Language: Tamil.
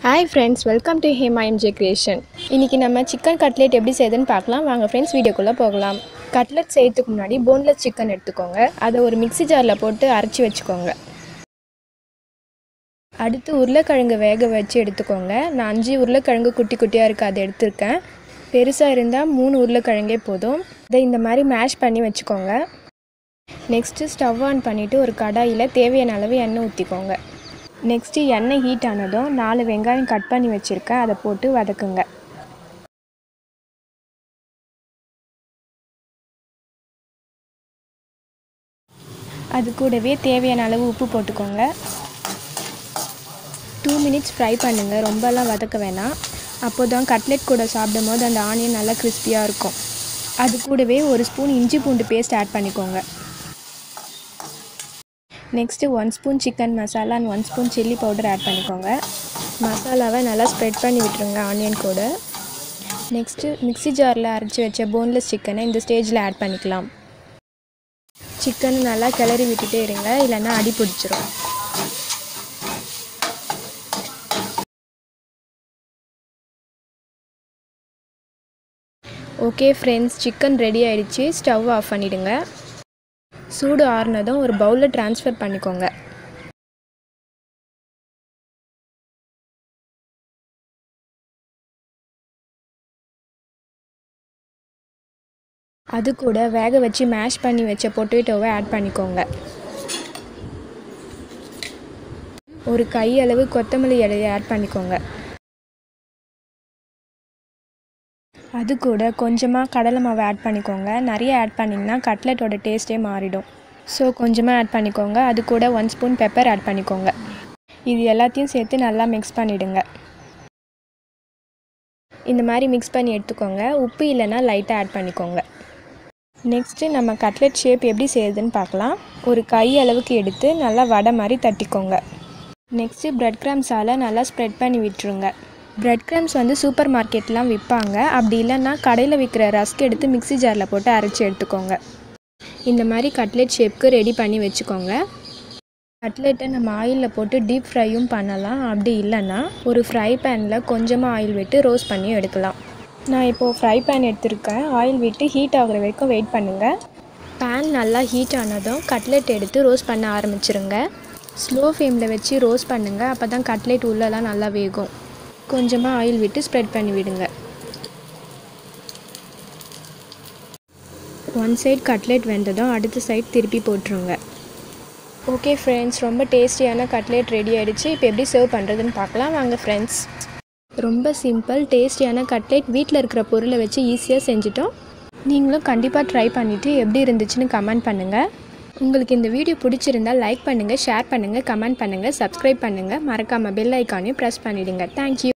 hi friends welcome to Hema MJ creation இன்றைக்கி நம்ம சிக்கன் கட்லெட் எப்படி செய்யுதுன்னு பார்க்கலாம் வாங்க ஃப்ரெண்ட்ஸ் வீடியோக்குள்ளே போகலாம் கட்லெட் செய்யறதுக்கு முன்னாடி போன்லெஸ் சிக்கன் எடுத்துக்கோங்க அதை ஒரு மிக்ஸி ஜாரில் போட்டு அரைச்சி வச்சுக்கோங்க அடுத்து உருளைக்கிழங்கு வேக வச்சு எடுத்துக்கோங்க நான் அஞ்சு உருளைக்கிழங்கு குட்டி குட்டியாக இருக்குது அதை எடுத்திருக்கேன் பெருசாக இருந்தால் மூணு உருளைக்கிழங்கே போதும் இதை இந்த மாதிரி மேஷ் பண்ணி வச்சுக்கோங்க நெக்ஸ்ட்டு ஸ்டவ் ஆன் பண்ணிவிட்டு ஒரு கடாயில் தேவையான அளவு எண்ணெய் ஊற்றிக்கோங்க நெக்ஸ்ட்டு எண்ணெய் ஹீட் ஆனதும் நாலு வெங்காயம் கட் பண்ணி வச்சுருக்கேன் அதை போட்டு வதக்குங்க அது கூடவே தேவையான அளவு உப்பு போட்டுக்கோங்க டூ மினிட்ஸ் ஃப்ரை பண்ணுங்கள் ரொம்பலாம் வதக்க வேணாம் அப்போ தான் கட்லெட் கூட சாப்பிடும் போது அந்த ஆனியன் நல்லா கிறிஸ்பியாக இருக்கும் அது கூடவே ஒரு ஸ்பூன் இஞ்சி பூண்டு பேஸ்ட் ஆட் பண்ணிக்கோங்க next one spoon chicken masala and one spoon chilli powder add பண்ணிக்கோங்க மசாலாவை நல்லா ஸ்ப்ரெட் பண்ணி விட்டுருங்க ஆனியன் கூட நெக்ஸ்ட்டு மிக்ஸி ஜாரில் அரைச்சி வச்ச போன்லெஸ் சிக்கனை இந்த ஸ்டேஜில் ஆட் பண்ணிக்கலாம் சிக்கனை நல்லா கிளறி விட்டுட்டே இருங்க இல்லைன்னா அடி பிடிச்சிரும் ஓகே ஃப்ரெண்ட்ஸ் சிக்கன் ரெடி ஆயிடுச்சு ஸ்டவ் ஆஃப் பண்ணிவிடுங்க சூடு ஆறுனதும் ஒரு பவுலில் ட்ரான்ஸ்ஃபர் பண்ணிக்கோங்க அது கூட வேக வச்சு மேஷ் பண்ணி வச்ச பொட்டேட்டோவை ஆட் பண்ணிக்கோங்க ஒரு கையளவு கொத்தமல்லி இலையை ஆட் பண்ணிக்கோங்க அது கூட கொஞ்சமாக கடலை மாவு ஆட் பண்ணிக்கோங்க நிறைய ஆட் பண்ணிங்கன்னா கட்லெட்டோட டேஸ்ட்டே மாறிடும் ஸோ கொஞ்சமாக ஆட் பண்ணிக்கோங்க அது கூட ஒன் ஸ்பூன் பெப்பர் ஆட் பண்ணிக்கோங்க இது எல்லாத்தையும் சேர்த்து நல்லா மிக்ஸ் பண்ணிவிடுங்க இந்த மாதிரி மிக்ஸ் பண்ணி எடுத்துக்கோங்க உப்பு இல்லைன்னா லைட்டாக ஆட் பண்ணிக்கோங்க நெக்ஸ்ட்டு நம்ம கட்லெட் ஷேப் எப்படி செய்யுதுன்னு பார்க்கலாம் ஒரு கை அளவுக்கு எடுத்து நல்லா வடை மாதிரி தட்டிக்கோங்க நெக்ஸ்ட்டு ப்ரெட் க்ரம்ஸால் நல்லா ஸ்ப்ரெட் பண்ணி விட்டுருங்க ப்ரெட் க்ரம்ஸ் வந்து சூப்பர் மார்க்கெட்லாம் விற்பாங்க அப்படி இல்லைன்னா கடையில் விற்கிற ரஸ்க் எடுத்து மிக்ஸி ஜாரில் போட்டு அரைச்சி எடுத்துக்கோங்க இந்த மாதிரி கட்லெட் ஷேப்க்கு ரெடி பண்ணி வச்சுக்கோங்க கட்லெட்டை நம்ம ஆயிலில் போட்டு டீப் ஃப்ரையும் பண்ணலாம் அப்படி இல்லைன்னா ஒரு ஃப்ரை பேனில் கொஞ்சமாக ஆயில் விட்டு ரோஸ்ட் பண்ணி எடுக்கலாம் நான் இப்போது ஃப்ரை பேன் எடுத்திருக்கேன் ஆயில் விட்டு ஹீட் ஆகுற வரைக்கும் வெயிட் பண்ணுங்கள் பேன் நல்லா ஹீட் ஆனதும் கட்லெட் எடுத்து ரோஸ்ட் பண்ண ஆரம்பிச்சிருங்க ஸ்லோ ஃப்ளேமில் வச்சு ரோஸ்ட் பண்ணுங்கள் அப்போ தான் கட்லெட் உள்ளெல்லாம் நல்லா வேகும் கொஞ்சமாக ஆயில் விட்டு ஸ்ப்ரெட் பண்ணி விடுங்க ஒன் சைட் கட்லெட் வெந்ததும் அடுத்த சைட் திருப்பி போட்டுருங்க ஓகே ஃப்ரெண்ட்ஸ் ரொம்ப டேஸ்டியான கட்லெட் ரெடி ஆகிடுச்சு இப்போ எப்படி சர்வ் பண்ணுறதுன்னு பார்க்கலாம் வாங்க ஃப்ரெண்ட்ஸ் ரொம்ப சிம்பிள் டேஸ்டியான கட்லெட் வீட்டில் இருக்கிற பொருளை வச்சு ஈஸியாக செஞ்சிட்டோம் நீங்களும் கண்டிப்பாக ட்ரை பண்ணிவிட்டு எப்படி இருந்துச்சுன்னு கமெண்ட் பண்ணுங்கள் உங்களுக்கு இந்த வீடியோ பிடிச்சிருந்தால் லைக் பண்ணுங்கள் ஷேர் பண்ணுங்கள் கமெண்ட் பண்ணுங்கள் சப்ஸ்கிரைப் பண்ணுங்கள் மறக்காமல் பெல் ஐக்கானையும் ப்ரெஸ் பண்ணிவிடுங்க தேங்க்யூ